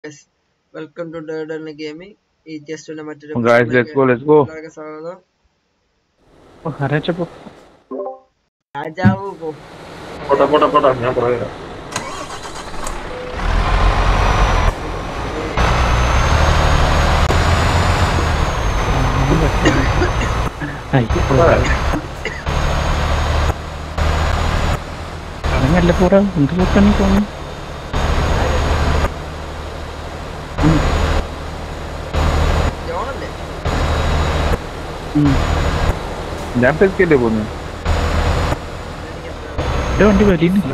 Guys welcome to ഡേർഡൺ gaming ഈ ജസ്റ്റിന്റെ മറ്റൊരു Oh, guys, let's go, let's go. എല്ലാവർക്കും സ്വാഗതം ഹരച്ചപ്പോ രാജാവ് പോ പോട്ടെ പോട്ടെ പോട്ടെ ഞാൻ പറയാം അതങ്ങല്ല പോറ എന്ത് പോക്കാണ് തോന്നുന്നു ജോണല്ലേ ഞാൻ തെക്കല്ലേ പോന്നു എന്റെ വണ്ടി വലിയുന്നില്ല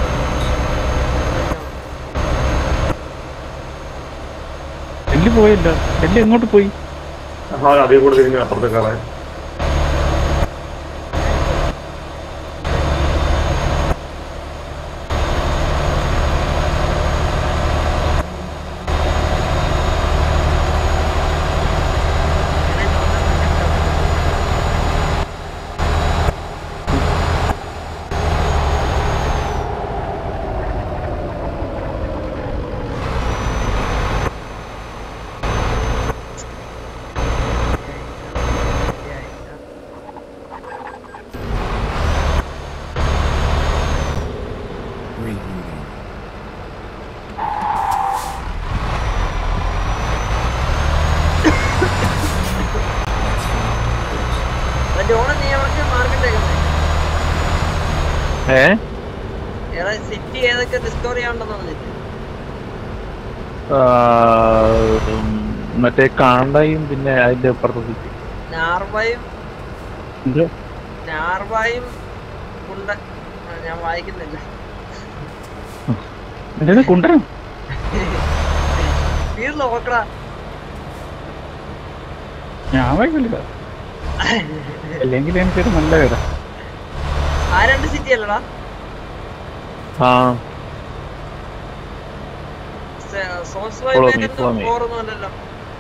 ഡൽഹി പോയല്ലോ ഡൽഹി എങ്ങോട്ട് പോയി ആ അതേ കൂടെ തിരിഞ്ഞു അപ്പുറത്തെ കയറാൻ ജോണ നീ എവിടെ മാർക്കറ്റേക്കുന്നത് ഏ ഏതാ സിറ്റി ഏതൊക്കെ ഡിസ്കവർ ചെയ്യാനുണ്ടെന്ന് പറഞ്ഞിട്ട് ആ, ഉം, മറ്റേ കാണ്ടായും പിന്നെ അതിന്റെ അപ്പുറത്തെ നാർബയും എന്തോ നാർബയും കുണ്ട ആ, ഞാൻ വായിക്കുന്നില്ല എന്റെ കുണ്ടനം വീട്ടിൽ നോക്കടാ ഞാൻ വായിക്കില്ല അല്ലെങ്കിൽ എനിക്കൊരു നല്ല കഥ ആ രണ്ട് സിറ്റി അല്ലടാ ആ source Follow me, follow me. ഓർമ്മ അല്ലല്ലോ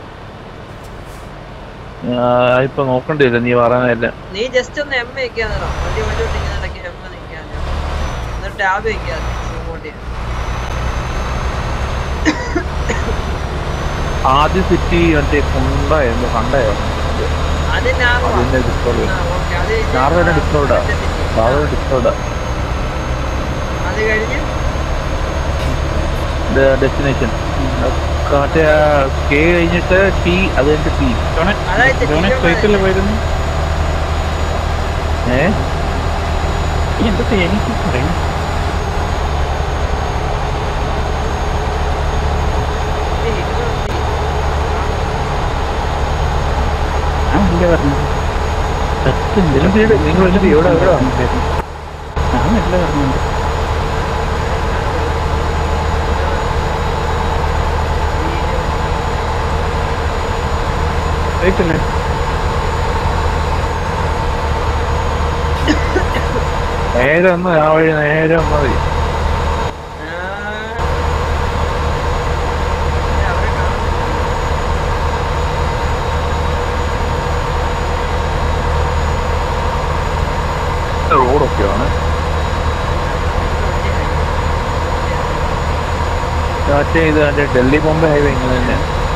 ആ, ഇപ്പൊ നോക്കണ്ടില്ല നീ പറയാനല്ല നീ ജസ്റ്റ് ഒന്ന് എം വെക്കാൻ നേരം വണ്ടി വണ്ടി ഓടിക്കുന്ന ഇടയ്ക്ക് എം നിൽക്കാൻ എന്നിട്ട് ടാബ് വെക്കാൻ സൂമോട്ട് ചെയ്യാൻ ആദ്യ സിറ്റി മറ്റേ കുണ്ടായിരുന്നു കണ്ടായോ അത് നാർവ അതിന്റെ ഡിസ്കൗണ്ട് ആ, okay. അത് കഴിഞ്ഞ് നാർവയുടെ ആ, discount ആ. മറ്റേ city. അത് ഡിസ്കൗണ്ട് അത് കഴിഞ്ഞ് ഡെസ്റ്റിനേഷൻ മറ്റേ കെ കഴിഞ്ഞിട്ട് ടി അത് കഴിഞ്ഞിട്ട് ടി ജോണെ അതായത് ജോണെ തീരുമാനം സ്ട്രൈറ്റല്ലേ പോയിരുന്നു ഏ ഈ എന്താ എനിക്ക് പറയും ഈ ഹിറ്റ്ലർ city. ഞാൻ വണ്ടി പറഞ്ഞത് സത്യം നിങ്ങൾ ചെയ്യ്, നിങ്ങൾ എന്ത് ചെയ്യ്, എവിടെ, എവിടെ? ഞാൻ നല്ല പറഞ്ഞുണ്ട് സ്ട്രൈറ്റല്ലേ നേരെ ഒന്ന് ആ വഴി നേരെ വന്നാൽ മതി ആ. ഏ, അവരെ കാണുന്നില്ല. റോഡൊക്കെയാണ് മറ്റേ ഇത് മറ്റേ ഡൽഹി ബോംബെ ഹൈവേ ഇങ്ങനെ തന്നെ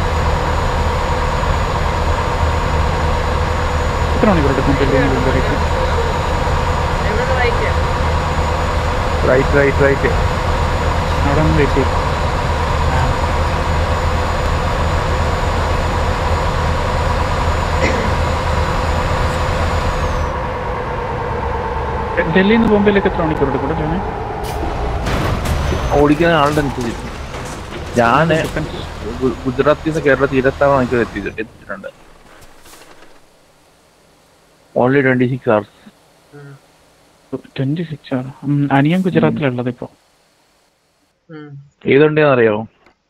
എത്ര മണിക്കൂർ എടുക്കും ഡൽഹിയിൽ നിന്ന് മുംബൈയിലേക്ക് എവിടുന്ന് right ആ? റൈറ്റ് റൈറ്റ് റൈറ്റ് അവിടെ നിന്ന് വെയിറ്റ് ചെയ്യും ഡൽഹിയിൽ നിന്ന് ബോംബെയിലേക്ക് എത്ര മണിക്കൂർ എടുക്കും ജോണെ ഓടിക്കുന്ന ആളുടെ അനുസരിച്ച് ഞാൻ ഗുജറാത്തിൽ നിന്ന് കേരളത്തിൽ ഇരുപത്താറ് മണിക്കൂർ എത്തിയിട്ടുണ്ട് എത്തിയിട്ടുണ്ട് ഓൺലി ട്വന്റി സിക്സ് അവേഴ്സ് ഉം. ട്വന്റി സിക്സ് ആണ് ഉം, അനിയൻ ഗുജറാത്തിലുള്ളത് ഇപ്പൊ ഉം. ഏതുണ്ടെന്ന് അറിയാമോ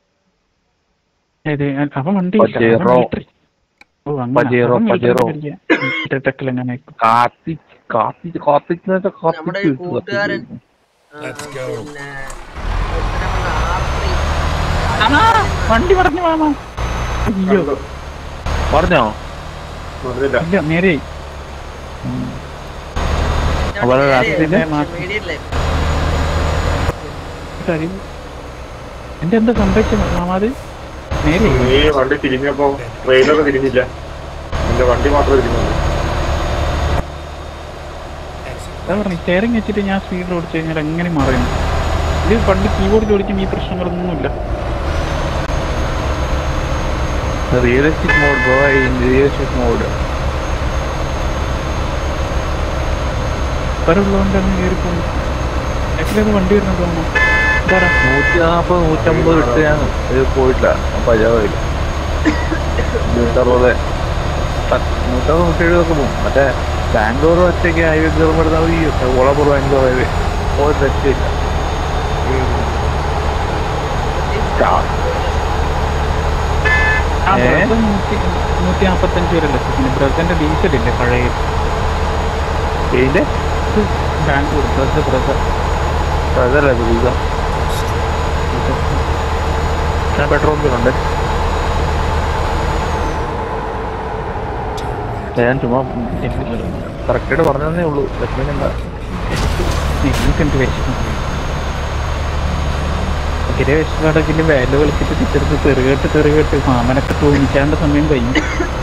ഏത് അവ വണ്ടി പജേറോ. ഓ പജേറോ, പജേറോ. അങ്ങനെ കാർത്തിക് കാർത്തിക് കാർത്തിക് എന്ന് വെച്ചാൽ നമ്മുടെ കാർത്തിക് ഈ കൂട്ടുകാരൻ ആ, പിന്നെ ഒരുത്തനെ കൊണ്ട് R3 വണ്ടി പറഞ്ഞു മാമാ അയ്യോ പറഞ്ഞോ ഇല്ല നേരെ അവരുടെ നേരെ രാത്രിയിലെ പക്ഷെ medium life. കാര്യം എന്റെ എന്താ സംഭവിച്ചത് മാമാത് നേരെ നീ വണ്ടി തിരിഞ്ഞപ്പോ ട്രെയിലൊക്കെ തിരിഞ്ഞില്ല എന്റെ വണ്ടി മാത്രമേ തിരിഞ്ഞുള്ളൂ അതാ പറഞ്ഞു സ്റ്റെയറിംഗ് വെച്ചിട്ട് ഞാൻ സ്പീഡിൽ ഓടിച്ചു കഴിഞ്ഞാൽ എങ്ങനെ മറയുന്നു ഇത് പണ്ട് കീബോർഡിൽ ഓടിക്കുമ്പോൾ ഈ പ്രശ്നങ്ങളൊന്നുമില്ല realistic mode bro realistic mode ഉള്ളതുകൊണ്ടാണ് കയറി പോകുന്നത് ആക്ച്വലി അത് വണ്ടി വരുന്നത് തോന്നുന്നു ഇതാരാ നൂറ്റി നാൽപ്പത് നൂറ്റമ്പത് ഇട്ട് ഞാൻ ഇത് പോയിട്ടില്ല പജാവില്ല നൂറ്ററുപത് നൂറ്ററുപത് നൂറ്റി എഴുപതൊക്കെ പോകും മറ്റേ ബാംഗ്ലൂർ ഒറ്റയ്ക്ക് ഹൈവേ കയറുമ്പോൾ ഈ ഓളപ്പുറ ബാംഗ്ലൂർ ഹൈവേ ഒരു രക്ഷയില്ല ആ ഏ? ബ്രദർ നൂറ്റി നൂറ്റി നാൽപ്പത്തഞ്ച് വരെ ലക്ഷത്തിന് ബ്രദറിന്റെ ഡീസൽ ഇല്ലേ പഴയ ഇതിന്റെ ഇത് ബാംഗ്ലൂർ ബ്രദർ ബ്രദർ അതല്ല ദുരിതം ഞാൻ പെട്രോൾ ഉണ്ട് ഞാൻ ചുമ്മാ കറക്റ്റായിട്ട് പറഞ്ഞതേ ഉള്ളൂ ലക്ഷ്മി എന്താ നിങ്ങൾക്ക് എന്ത് വിശക്കും ഭയങ്കര വിശപ്പാടൊക്കെ വാല്യൂ കളിച്ചിട്ട് തിരിച്ചെടുത്ത് തെറുകെട്ട് തെറുകെട്ട് മാമനൊക്കെ തോന്നിക്കാണ്ട് സമയം കഴിഞ്ഞു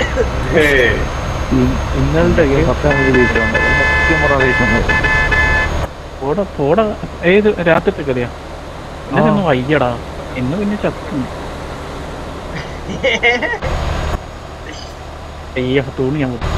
ഇന്നലത്തെ സത്യം ജയിച്ചിട്ടുണ്ട് സത്യം പറഞ്ഞ ജയിച്ചിട്ടുണ്ട് പോടാ പോടാ ഏത് രാത്രിത്തെ കളിയാ ഇന്നലെ ഒന്ന് വയ്യടാ ഇന്ന് പിന്നെ ചത്തു അയ്യ തൂണി ഞാൻ പൊട്ടി.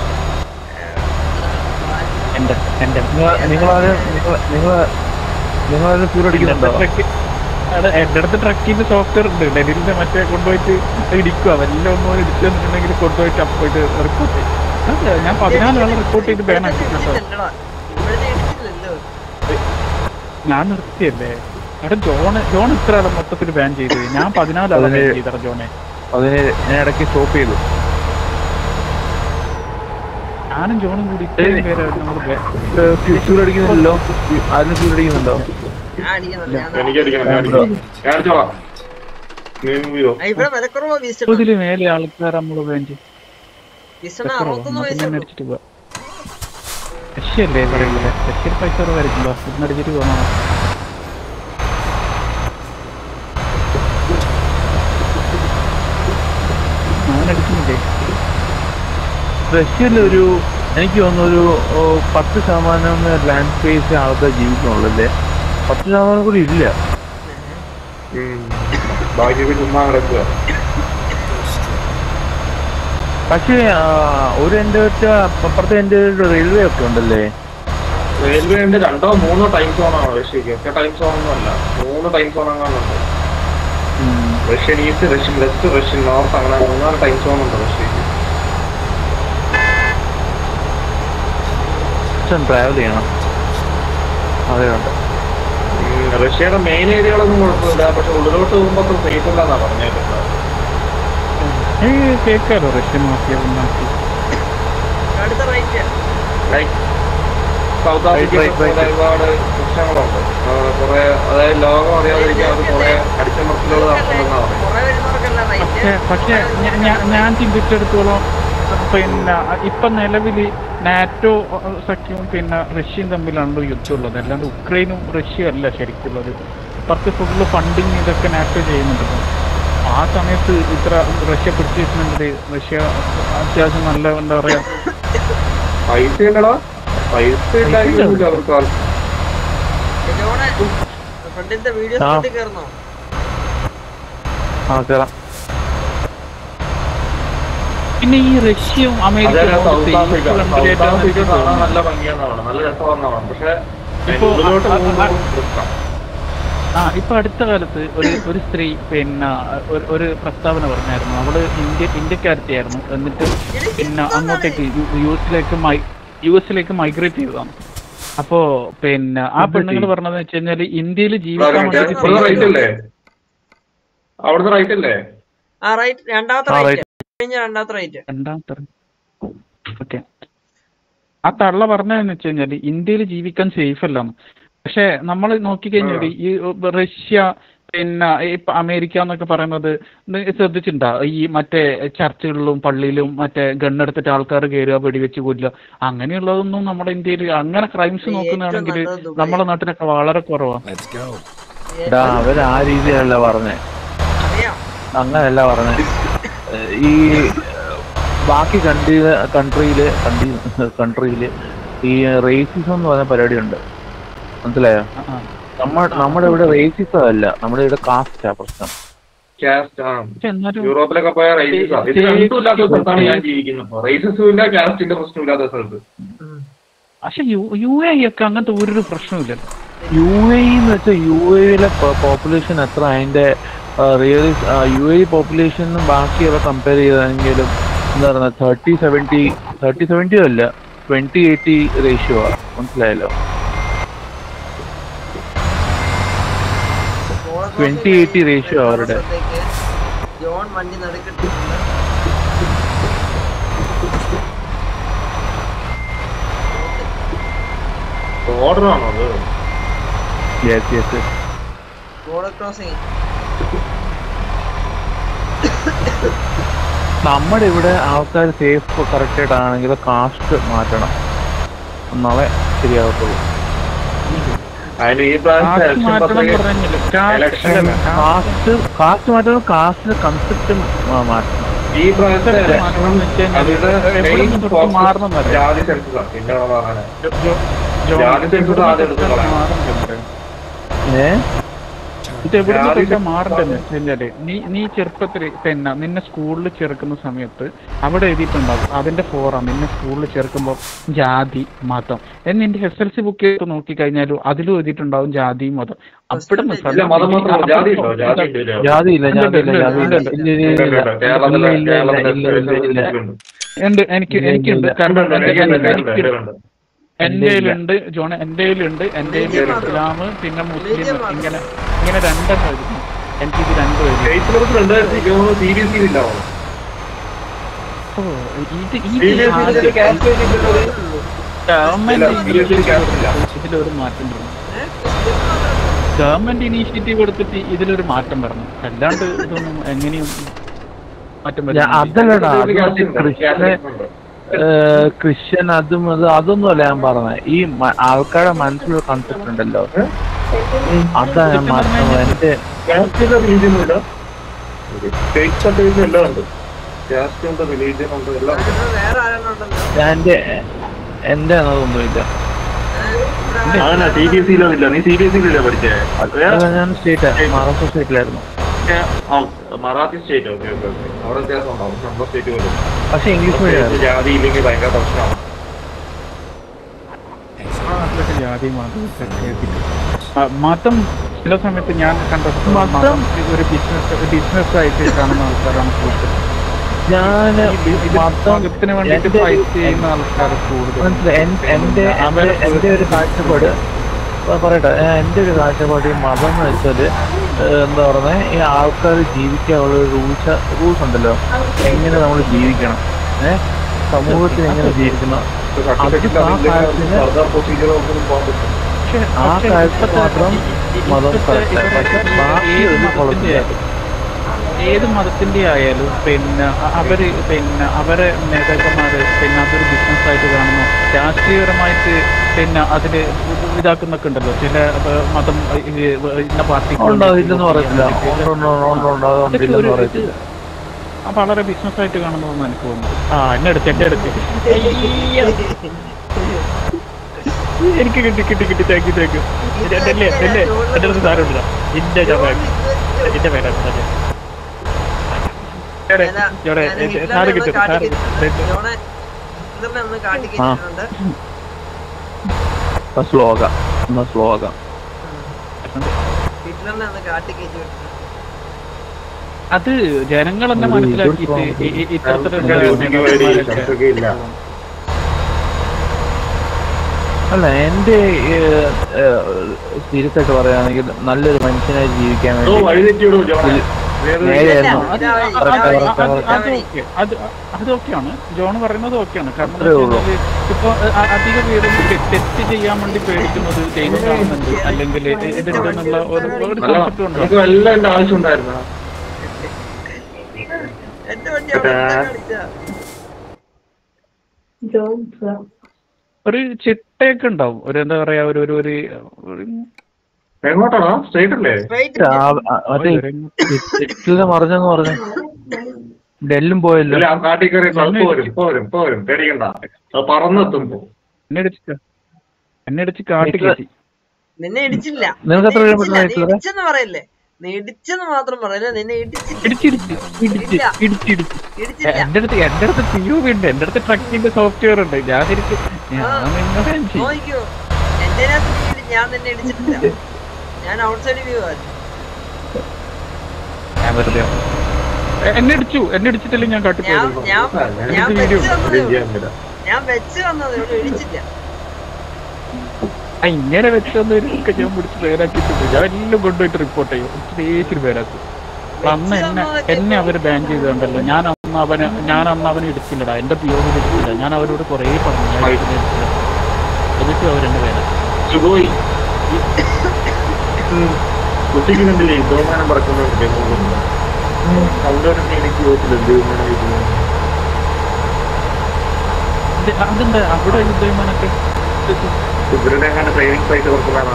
എന്റെ എന്റെ നിങ്ങളാരും നിങ്ങൾ നിങ്ങൾ നിങ്ങളാരും ഫ്യൂർ അടിക്കുന്നുണ്ടോ ട്രക്ക് എന്റെ അടുത്ത് ട്രക്കിന്റെ സോഫ്റ്റ്വെയർ ഉണ്ട് ഡെലിന്റെ മറ്റേ കൊണ്ടുപോയിട്ട് ഇടിക്കുക വല്ല ഒന്നും ഇടിച്ചു തന്നിട്ടുണ്ടെങ്കിൽ കൊണ്ടുപോയിട്ട് അപ്പോൾ ഇത് റിപ്പോർട്ട് ചെയ്യും ഞാൻ പതിനാല് ആളെ റിപ്പോർട്ട് ചെയ്ത് ബാൻ ആക്കി കേട്ടോ ഇല്ലടാ. ഇവിടുത്തെ ഇടിച്ചില്ലല്ലോ. ഞാൻ നിർത്തിയല്ലേ എടാ ജോൺ ജോൺ ഇത്ര ആളെ മൊത്തത്തിൽ ബാൻ ചെയ്ത് ഞാൻ പതിനാല് ആളെ ബാൻ അതിന് ചെയ്തറ ജോണെ അതിന് ഞാൻ ഇടയ്ക്ക് സ്റ്റോപ്പ് ചെയ്തു ഞാനും ജോണും കൂടി ഇത്രയും പേരെ നമ്മൾ ഫ്യൂർ അടിക്കുന്നില്ലല്ലോ ആരും ഫ്യൂർ അടിക്കുന്നുണ്ടോ ഞാൻ അടിക്കുന്നില്ല. ഞാൻ എനിക്ക് അടിക്കണം ഞാൻ അടിക്കണം ഞാൻ അടിച്ചോളാം നീ move ചെയ്തോ ആ, ഇവിടെ വിലക്കുറവാ വീശണം. മുപ്പതില് മേലെ ആൾക്കാർ നമ്മൾ ബാൻ ചെയ്യും വീശണം അറുപത്തൊന്ന് പൈസ ഉള്ളൂ. അടിച്ചിട്ട് പോവാ രക്ഷയല്ലേ പറയുന്നത് രക്ഷയിൽ പൈസ കുറവായിരിക്കുമ്പോ ഇന്ന് അടിച്ചിട്ട് പോകണം ഞാൻ അടിക്കുന്നില്ലേ റഷ്യയിൽ ഒരു എനിക്ക് തോന്നുന്നു ഒരു ഓ, പത്ത് ശതമാനം ലാൻഡ് സ്പേസ് ആൾക്കാർ ജീവിക്കുന്നുള്ളൂ അല്ലേ പത്ത് ശതമാനം കൂടി ഇല്ല ബാക്കിയൊക്കെ ചുമ്മാ കിടക്കുക പക്ഷേ ആ, ഒരു എൻ്റെ വെച്ച അപ്പുറത്തെ എൻ്റെ റെയിൽവേ ഒക്കെ ഉണ്ടല്ലേ റെയിൽവേ ഉണ്ട് രണ്ടോ മൂന്നോ ടൈം സോൺ ആണ് റഷ്യക്ക് ഒക്കെ ടൈം സോൺ ഒന്നും അല്ല മൂന്ന് ടൈം സോൺ അങ്ങാനുണ്ട് Russian east Russian west Russian north അങ്ങനെ മൂന്നാല് ടൈം സോൺ ഉണ്ട് റഷ്യക്ക് ട്രാവൽ ചെയ്യണം അതെ ഉണ്ട് ഉം, റഷ്യയുടെ മെയിൻ ഏരിയകളൊന്നും കുഴപ്പമില്ല പക്ഷെ ഉള്ളിലോട്ട് പോകുമ്പോൾ അത്ര സേഫ് അല്ലെന്നാ പറഞ്ഞേക്കുന്നത് ഏ കേൾക്കാലോ റഷ്യൻ മാഫിയ ഉണ്ടാക്കി അടുത്ത right like south Right, right, ആഫ്രിക്കയിൽ right. ഒരുപാട് പ്രശ്നങ്ങളുണ്ട് ആ, കുറെ അതായത് ലോകം അറിയാതിരിക്കാൻ അവർ കുറെ അടിച്ചമർത്തലുകൾ നടത്തുന്നതെന്നാ പറയുന്നത് കുറെ വരുന്നവർക്കല്ല പക്ഷേ റൈറ്റ് പക്ഷേ ഞാ- ഞാ- ഞാൻ ചിന്തിച്ചെടുത്തോളം പിന്നെ ഇപ്പൊ നിലവില് നാറ്റോ അഹ്, സഖ്യവും പിന്നെ റഷ്യയും തമ്മിലാണ് യുദ്ധമുള്ളത് അല്ലാണ്ട് ഉക്രൈനും റഷ്യയും അല്ല ശരിക്കുള്ളത് ഇപ്പുറത്ത് ഫുള്ള് ഫണ്ടിങ് ഇതൊക്കെ നാറ്റോ ചെയ്യുന്നുണ്ട് ആ സമയത്ത് ഇത്ര റഷ്യ പിടിച്ചു വെച്ചിട്ടുണ്ടെങ്കിൽ റഷ്യ അത്യാവശ്യം നല്ല എന്താ പറയാ പൈസ ഉണ്ടടാ പൈസ ഉണ്ടായിരുന്നില്ല അവർക്ക് ആർക്കും. ജോണെ ഫ്രണ്ടിന്റെ വീഡിയോ ആ. സ്പോട്ടിൽ കയറുന്നോ ആ കയറാം പിന്നെ ഈ റഷ്യയും അതായത് സൗത്ത് ആഫ്രിക്ക സൗത്ത് ആഫ്രിക്ക കാണാൻ അമേരിക്ക നല്ല ഭംഗിയെന്നാണ് നല്ല രസമാണെന്നാണ് പക്ഷെ ഇപ്പൊ ഉള്ളിലോട്ട് ആ- ആ- പോകുമ്പോൾ റിസ്ക്കാ. ആ ഇപ്പൊ അടുത്ത കാലത്ത് ഒരു ഒരു സ്ത്രീ പിന്നെ ഒരു- ഒരു പ്രസ്താവന പറഞ്ഞായിരുന്നു അവള് ഇന്ത്യ ഇന്ത്യക്കാരത്തിയായിരുന്നു എന്നിട്ട് പിന്നെ അങ്ങോട്ടേക്ക് യു- യു എസിലേക്ക് മൈ യു എസിലേക്ക് മൈഗ്രേറ്റ് ചെയ്തതാണ് അപ്പോ പിന്നെ ആ പെണ്ണുങ്ങൾ പറഞ്ഞതെന്ന് വെച്ച് കഴിഞ്ഞാല് ഇന്ത്യയിൽ ജീവിക്കാൻ ഇവിടുത്തെ വേണ്ടിയിട്ട് റൈറ്റ് അല്ലേ അവിടുത്തെ റൈറ്റ് അല്ലേ ആ റൈറ്റ് രണ്ടാമത്തെ ആ, റൈറ്റ് കഴിഞ്ഞ രണ്ടാമത്തെ റൈറ്റ് രണ്ടാമത്തെ ഓക്കെ ആ തള്ള പറഞ്ഞതെന്ന് വെച്ച് കഴിഞ്ഞാല് ഇന്ത്യയിൽ ജീവിക്കാൻ സേഫ് അല്ലാന്ന് പക്ഷെ നമ്മൾ നോക്കിക്കഴിഞ്ഞാൽ ഈ റഷ്യ പിന്നെ ഇപ്പൊ അമേരിക്ക എന്നൊക്കെ പറയുന്നത് നി- ശ്രദ്ധിച്ചിട്ടുണ്ടോ ഈ മറ്റേ ചർച്ചുകളിലും പള്ളിയിലും മറ്റേ ഗണ്ണെടുത്തിട്ട് ആൾക്കാർ കയറുക വെടിവെച്ച് കൊല്ലുക അങ്ങനെയുള്ളതൊന്നും നമ്മുടെ ഇന്ത്യയിൽ അങ്ങനെ ക്രൈംസ് ഏറ്റവും നോക്കുന്നതാണെങ്കിൽ നല്ലത് ദുബായ്. നമ്മുടെ നാട്ടിലൊക്കെ വളരെ കുറവാണ് Let's go. എടാ അവര് ആ രീതിയിലല്ല പറഞ്ഞേ അറിയാം അങ്ങനല്ല പറഞ്ഞേ ഏഹ് ഈ ഏഹ് ബാക്കി കൺട്രി കൺട്രിയില് കൺട്രി കൺട്രിയില് ഈ റേസിസം എന്ന് പറഞ്ഞ പരിപാടിയുണ്ട് മനസ്സിലായോ ആ, ആ. നമ്മ നമ്മുടെ ഇവിടെ റേസിസം അല്ല നമ്മുടെ ഇവിടെ കാസ്റ്റാ പ്രശ്നം കാസ്റ്റ് ആ പക്ഷെ എന്നാലും യൂറോപ്പിലൊക്കെ പോയ റേസിസ് ഇത് രണ്ടും ഇല്ലാത്ത സ്ഥലത്താണ് ഞാൻ ജീവിക്കുന്നത് റേസിസും ഇല്ല കാസ്റ്റിന്റെ പ്രശ്നം ഇല്ലാത്ത സ്ഥലത്ത് പക്ഷെ യു യു എ ഒക്കെ അങ്ങനത്തെ ഒരു പ്രശ്നമില്ലല്ലോ യു എ എന്ന് വെച്ചാൽ യു എയിലെ പോപ്പുലേഷൻ എത്ര അതിന്റെ റിയലി യു എ പോപ്പുലേഷനും ബാക്കിയൊക്കെ കമ്പയർ ചെയ്തെങ്കിലും എന്താ പറയുക തേർട്ടി സെവൻറ്റി തേർട്ടി സെവൻറ്റിയോ അല്ല ട്വന്റി എയ്റ്റി റേഷ്യോ ആ മനസ്സിലായല്ലോ പോള 20-80 ratio അവരുടെ. ജോൺ വണ്ടി നടുക്കിട്ടിട്ടുണ്ട് ഓർഡറാണോ അത് യെസ് യെസ് ബോർഡർ ക്രോസിംഗ് നമ്മുടെ ഇവിടെ ആൾക്കാർ സേഫ് കറക്റ്റ് ആയിട്ടാണെങ്കിൽ കാസ്റ്റ് മാറ്റണം എന്നാലേ ശരിയാകത്തുള്ളൂ അതിന് ഈ പ്രാവശ്യത്തെ കാസ്റ്റ് election മാറ്റണം പത്രിക- പറഞ്ഞില്ല കാസ്റ്റ് election- അല്ലല്ല, കാസ്റ്റ് കാസ്റ്റ് മാറ്റണം കാസ്റ്റ് കൺസെപ്റ്റ് മാറ്റണം ഈ പ്രാവശ്യത്തെ കാസ്റ്റ് election മാറ്റണം എന്ന് വെച്ച് കഴിഞ്ഞാൽ അവരുടെ എവിടെ main നിന്ന് തൊട്ട് focus മാറണമെന്നറിയാം. ജാതി സെൻസസാ പിന്നെ പറയാനാ ജോ- ജോ- ജോ- ജാതി സെൻസസ് ആദ്യം എടുത്ത് കളയാം. മാറണ്ടേ? ഏ ഇത് എവിടെ ജാതി തൊട്ട് മാറണ്ടെന്ന് വെച്ച് കഴിഞ്ഞാല് നീ നീ ചെറുപ്പത്തിൽ പിന്നെ നിന്നെ സ്കൂളിൽ ചേർക്കുന്ന സമയത്ത് അവിടെ എഴുതിയിട്ടുണ്ടാവും അതിന്റെ ഫോറാ നിന്നെ സ്കൂളിൽ ചേർക്കുമ്പോൾ ജാതി മതം എന്ന് നിന്റെ എസ് എൽ സി ബുക്ക് എടുത്ത് നോക്കി കഴിഞ്ഞാലും അതിലും എഴുതിയിട്ടുണ്ടാവും ജാതി മതം അവിടെ ഇല്ല മതം മാത്രമല്ല ജാതി ഉണ്ടോ ജാതി ഉണ്ട് ഇതില്. ജാതി ഇല്ല ജാതി ഇല്ല ജാതി ഇല്ല ഉണ്ട്, ഇല്ല ഇല്ല ഉണ്ട്, ഇല്ല ഉണ്ട്. കേരളത്തിലെ ഇല്ല ഇല്ല കേരളത്തിലെ ഇല്ല ഇല്ല ഇല്ല ഉണ്ട്. ഉണ്ട് എനിക്ക് ഇല്ല, എനിക്കുണ്ട് ഇല്ല. കാരണം ഉണ്ട്, ഉണ്ട്, എന്റെ- ഉണ്ട്, ഉണ്ട്, എനിക്ക് ഉണ്ട്, ഉണ്ട്. എന്റെ കയ്യിലുണ്ട് ജോൺ എന്റെ കയ്യിലുണ്ട് എന്റെ കയ്യിൽ Religion ഇസ്ലാം പിന്നെ മുസ്ലിം Religion മാത്രം. ഇങ്ങനെ ഇങ്ങനെ രണ്ടെണ്ണം എഴുതി എനിക്കിത് രണ്ടും എഴുതി സ്റ്റേറ്റ് സിലബസ് രണ്ടായിരത്തി ഇരുപത് സി ബി എസ് ഇ ഇല്ല ഓ, ഇത് സി ബി എസ് ഇ ഇത് കാസ്റ്റ് വെച്ചിട്ടുള്ളത് ഗവൺമെന്റ് ഇല്ല, CBSE കാണില്ല. ഇതിലൊരു മാറ്റം വരണം ഗവൺമെന്റ് ഇനീഷ്യേറ്റീവ് എടുത്തിട്ട് ഇതിലൊരു മാറ്റം വരണം അല്ലാണ്ട് ഇതൊന്നും എങ്ങനെയും മാറ്റം ഞാൻ വരണം അതല്ലടാ അത് കാസ്റ്റ് ഉണ്ട്. ക്രിസ്ത്യനെ കാസ്റ്റ് ഉണ്ട്. ഏഹ് ക്രിസ്ത്യൻ അതും അത് അതൊന്നുമല്ല ഞാൻ പറഞ്ഞത് ഈ മ- ആൾക്കാരുടെ മനസ്സിലൊരു കൺസെപ്റ്റ് ഉണ്ടല്ലോ അതാ ഞാൻ മാറ്റുന്നത് എന്റെ കാസ്റ്റിന്റെ റിലീജിയൻ ഇല്ല സ്റ്റേറ്റ് സർട്ടിഫിക്കറ്റ് എല്ലാം ഉണ്ട് കാസ്റ്റ് ഉണ്ട് റിലീജിയൻ ഉണ്ട് എല്ലാം ഉണ്ട് അതിലിപ്പോ വേറെ ആരെണ്ണുണ്ടല്ലോ ഞാൻ എന്റെ എന്റെ അതൊന്നുമില്ല അങ്ങനെ സി ബി എസ് ഇല്ല നീ സി ബി എസ് ഇല്ലേ പഠിച്ചേ അല്ല, ഞാൻ സ്റ്റേറ്റ് മഹാരാഷ്ട്ര സ്റ്റേറ്റിലായിരുന്നു ആ, Marathi state okay okay okay അവിടെ വ്യത്യാസം ഉണ്ടാവും നമ്മുടെ സ്റ്റേറ്റ് പോലും പക്ഷെ ഇംഗ്ലീഷ് മീഡിയം ജാതി ഇല്ലെങ്കിൽ ഭയങ്കര പ്രശ്നമാണ് നാട്ടിലൊക്കെ ജാതി മതം ഇതൊക്കെ എഴുതിയിട്ട്. ആ, മതം ചില സമയത്ത് ഞാൻ കണ്ടത് മതം- മതം ഒരു ബിസിനസ് ബിസിനസ് ആയിട്ട് കാണുന്ന ആൾക്കാരാണ് കൂടുതൽ ഞാൻ ഈ ഇത് മതം മതത്തിന് വേണ്ടിയിട്ട് എന്റെ- ഫൈറ്റ് ചെയ്യുന്ന ആൾക്കാർ കൂടുതൽ മനസ്സിലായി എൻ- എന്റെ അവരെ എന്റെ- എന്റെ ഒരു കാഴ്ചപ്പാട് പ- പറയട്ടെ ഏ, എന്റെ ഒരു കാഴ്ചപ്പാട് ഈ മതം എന്ന് വെച്ചാല് ഏ, എന്താ പറയുന്നത് ഈ ആൾക്കാർ ജീവിക്കാനുള്ള റൂൾസ് റൂൾസ് ഉണ്ടല്ലോ എങ്ങനെ നമ്മൾ ജീവിക്കണം ഏഹ് സമൂഹത്തിൽ എങ്ങനെ ജീവിക്കണം സർട്ടിഫിക്കറ്റ് ആ കാര്യത്തിന് ഫർദർ പ്രൊസീജിയർ ഒന്നും പോകാൻ പറ്റും പക്ഷേ ആ പക്ഷേ കാര്യത്തിൽ ഇപ്പോഴത്തെ മാത്രം ഈ- ഈ- മതം ഇപ്പോഴത്തെ- correct ആണ്. പക്ഷേ ഇപ്പോഴത്തെ ബാക്കി ഏത് ഒരു മതത്തിന്റെ കുഴപ്പമില്ല. ഏത് മതത്തിന്റെ ആയാലും പിന്നെ അ- അവര് പിന്നെ അവരെ നേതാക്കന്മാര് പിന്നെ അതൊരു ബിസിനസ് ആയിട്ട് കാണുന്നു രാഷ്ട്രീയപരമായിട്ട് പിന്നെ അതില് ഇതാക്കുന്നൊക്കെ ഉണ്ടല്ലോ ചില ഏഹ്, മതം ഇത് ഇന്ന പാർട്ടി ഉണ്ടോ ഇല്ലെന്ന് പറയത്തില്ല ഉണ്ട് ഉണ്ട് ഉണ്ട് ഉണ്ട് അതുകൊണ്ട് ഇല്ലെന്ന് പറയത്തില്ല ആ വളരെ ബിസിനസ് ആയിട്ട് കാണുന്നതെന്ന് എനിക്ക് തോന്നുന്നു ആ എന്നെ എടുത്ത് എന്റെ അടുത്ത് എനിക്ക് കിട്ടി കിട്ടി കിട്ടി താങ്ക് യു താങ്ക് യു എന്റെ എന്റെ എന്റെ അടുത്ത് സാധനം ഉണ്ടല്ലോ ഇന്റെ ചാ- എന്റെ പേരാണ് അതെ. ജോടെ, ജോടെ, സാറ് കിട്ടും സാറ് കിട്ടും. ജോണെ ഹിറ്റ്ലറിനെ ഒന്ന് കാട്ടിക്കിട്ടുണ്ട് സ്ലോക എന്നാ സ്ലോക ഹിറ്റ്ലറിനെ ഒന്ന് കാട്ടിക്കയറ്റി വിട്ടിട്ടുണ്ട് അത് ജനങ്ങൾ തന്നെ ഒരു മനസ്സിലാക്കിയിട്ട് ഇതൊരു ഈ- ഈ- ഇത്തരത്തിലുള്ള യോജിക്ക് വേണ്ടി നേതാക്കന്മാരൊക്കെ ചർച്ചയ്ക്കില്ല. അല്ല എൻ്റെ സീരിയസ് ആയിട്ട് പറയുകയാണെങ്കിൽ നല്ലൊരു മനുഷ്യനായി ജീവിക്കാൻ ഓ, വേണ്ടി വഴി തെറ്റിയിടൂ ജോണെ. വേറെ നേരെയായിരുന്നു. അത് ഇതാ- അത് ഇതാ- അത് ഇതാ- അത് ഇതാ- അത് ഓക്കെ അത് അത് ഓക്കെയാണ് ജോൺ പറയുന്നത് ഓക്കെയാണ് കാരണം അത്രേ ഉള്ളൂ. ഇപ്പൊ അ- അധിക പേരും തെറ്റ് ചെയ്യാൻ വേണ്ടി പേടിക്കുന്നത് ദൈവം കാണുന്നുണ്ട് അല്ലെങ്കിൽ ഇതുണ്ടെന്നുള്ള ഒരു ഒരു നല്ല കോൺസെപ്റ്റ് ഉണ്ട് നമുക്ക് എല്ലാം എന്റെ ആവശ്യം ഉണ്ടായിരുന്നു എന്റെ വണ്ടി അവിടെ ആ. കാണിച്ചാ ഒരു ചിട്ടയൊക്കെ ഉണ്ടാവും ഒരു എന്താ പറയാ ഒരു ഒരു ഒരു ഒരു എങ്ങോട്ടാണോ സ്ട്രേറ്റ് അല്ലേ സ്ട്രൈറ്റ് ആ, ആ, മറ്റേ എക്സിലെ മറിഞ്ഞെന്ന് പറഞ്ഞു ഡെല്ലും പോയല്ലോ ഇല്ല ആ കാട്ടിൽ കയറി ഇപ്പൊ വരും ഇപ്പൊ വരും ഇപ്പൊ വരും പേടിക്കണ്ട അത് പറന്നെത്തുമ്പോ എന്നെ ഇടിച്ച് എന്നെ ഇടിച്ച് കാട്ടി ഹിറ്റ്ലർ- കയറ്റി നിന്നെ ഇടിച്ചില്ല നിനക്ക് എത്ര നിന്നെ കിലോമീറ്റർ ഇടിച്ചില്ല. നീ ആയിട്ടുള്ളത്? ഇടിച്ചെന്ന് പറയല്ലേ നീ ഇടിച്ചെന്ന് മാത്രം പറയല്ലേ നിന്നെ ഇടിച്ചില്ല ഇടിച്ചിടിച്ച് ഇടിച്ച് ഇല്ല. ഇടിച്ചിടിച്ച് ഇടിച്ചില്ല എന്റെ അടുത്ത് എന്റെ അടുത്ത് പി യു ഉണ്ട് എന്റെ അടുത്ത് ട്രക്കിന്റെ സോഫ്റ്റ്വെയർ ഉണ്ട് ഞാൻ എനിക്ക് ഞാൻ നിന്നോട് ഞാൻ ചെയ്യും. നോക്കിയോ എന്റെ അതിനകത്ത് നീ ഇടി- ഞാൻ നിന്നെ ഇടിച്ചിട്ടില്ല ഞാൻ ഔട്ട്സൈഡ് വ്യൂ ആയിരുന്നു ഞാൻ വെറുതെ എ- എന്നെ ഇടിച്ചു എന്നെ ഇടിച്ചിട്ടല്ലേ ഞാൻ ഞാൻ കാട്ടിപ്പോയത് ഞാൻ ഞാൻ ഇത് വെച്ച് വീഡിയോ. തന്നതേ ഉള്ളൂ ചെയ്യാൻ ഞാൻ വെച്ച് തന്നതേ ഉള്ളൂ ഇടിച്ചില്ല ആ ഇങ്ങനെ വെച്ചൊക്കെ ഞാൻ പിടിച്ച് പേരാക്കിയിട്ടുണ്ട് ഞാൻ എല്ലാം കൊണ്ടുപോയിട്ട് റിപ്പോർട്ട് ചെയ്യും ഒത്തിരി പേരാക്കി അപ്പൊ അന്ന് എന്നെ എന്നെ അവര് ബാൻ ചെയ്തുകൊണ്ടല്ലോ ഞാൻ അന്ന് അവന് ഞാൻ അന്ന് അവനെ എടുത്തില്ലടാ എന്റെ പിയോട് എടുത്തില്ല ഞാൻ അവരോട് കുറേ പറഞ്ഞു ഞാൻ ഇതിനെ എടുത്തില്ല. എന്നിട്ടും അവരെന്നെ പേരാക്കി സുഖോയി കുട്ടിക്ക് കണ്ടില്ലേ ബഹുമാനം പറക്കുന്നുണ്ട് കണ്ടോടൊക്കെ എനിക്ക് ചോദിച്ചില്ല എന്ത് ബഹുമാനം ഇത് അതെന്താ അവിടെ യുദ്ധവിമാനൊക്കെ ഇവരുടെ അങ്ങനെ ട്രെയിനിങ് സൈറ്റ് കൊടുക്കുന്നതാണോ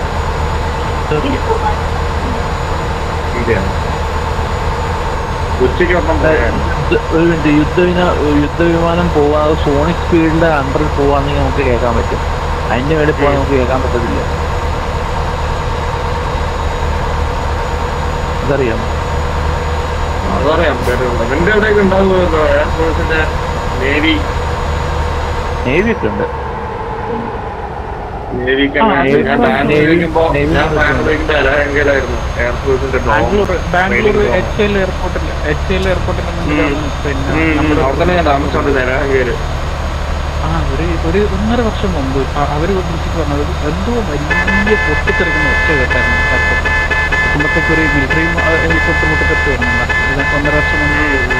ഇന്ത്യയാണ് ഉച്ചയ്ക്ക് ഒപ്പം പോയാൽ യുദ്ധ- ഒരു മിനിറ്റ് യുദ്ധവിന യുദ്ധവിമാനം പോവാതെ സോണിക് സ്പീഡിന്റെ അണ്ടറിൽ പോവാണെങ്കിൽ നമുക്ക് കേൾക്കാൻ പറ്റും അതിന്റെ മേളിൽ പോകാൻ നമുക്ക് കേൾക്കാൻ പറ്റത്തില്ല അതറിയാം അതറിയാം കേട്ടിട്ടുണ്ട് നിന്റെ എവിടെയൊക്കെ ഉണ്ടാകുമല്ലോ എയർഫോഴ്സിന്റെ നേവി നേവി ഒക്കെ ഉണ്ട് നേവിക്ക് ആ, ഞാൻ നേവി- ബാംഗ്ലൂർ നേവി- ഉപയോഗിക്കുമ്പോ നേവി ഞാൻ ഒക്കെ ബാംഗ്ലൂർ ഉപയോഗിക്കുമ്പോ എലഹങ്കയിലായിരുന്നു എയർഫോഴ്സിന്റെ ബാംഗ്ലൂർ ബാംഗ്ലൂർ എച്ച് എൽ എയർപോർട്ടിൽ എച്ച് എൽ എയർപോർട്ടിന്റെ മുന്നിലാണ് പിന്നെ നമ്മുടെ അവിടെ തന്നെ ഞാൻ താമസിച്ചോണ്ട് എലഹങ്കയില് ആ ഒരു ഒരു ഒന്നര വർഷം മുമ്പ് അ- അവര് വിളിച്ചിട്ട് പറഞ്ഞത് എന്തോ വലിയ പൊട്ടിത്തെറിക്കുന്ന ഒച്ച കേട്ടായിരുന്നു എയർപോർട്ടിൽ കുമ്പത്തേക്ക് ഒരു മിലിറ്ററി ഹെലികോപ്റ്റർ പൊട്ടിത്തെറിച്ച് വരുന്നുണ്ട് ഇത് ഒന്നര വർഷം മുമ്പ്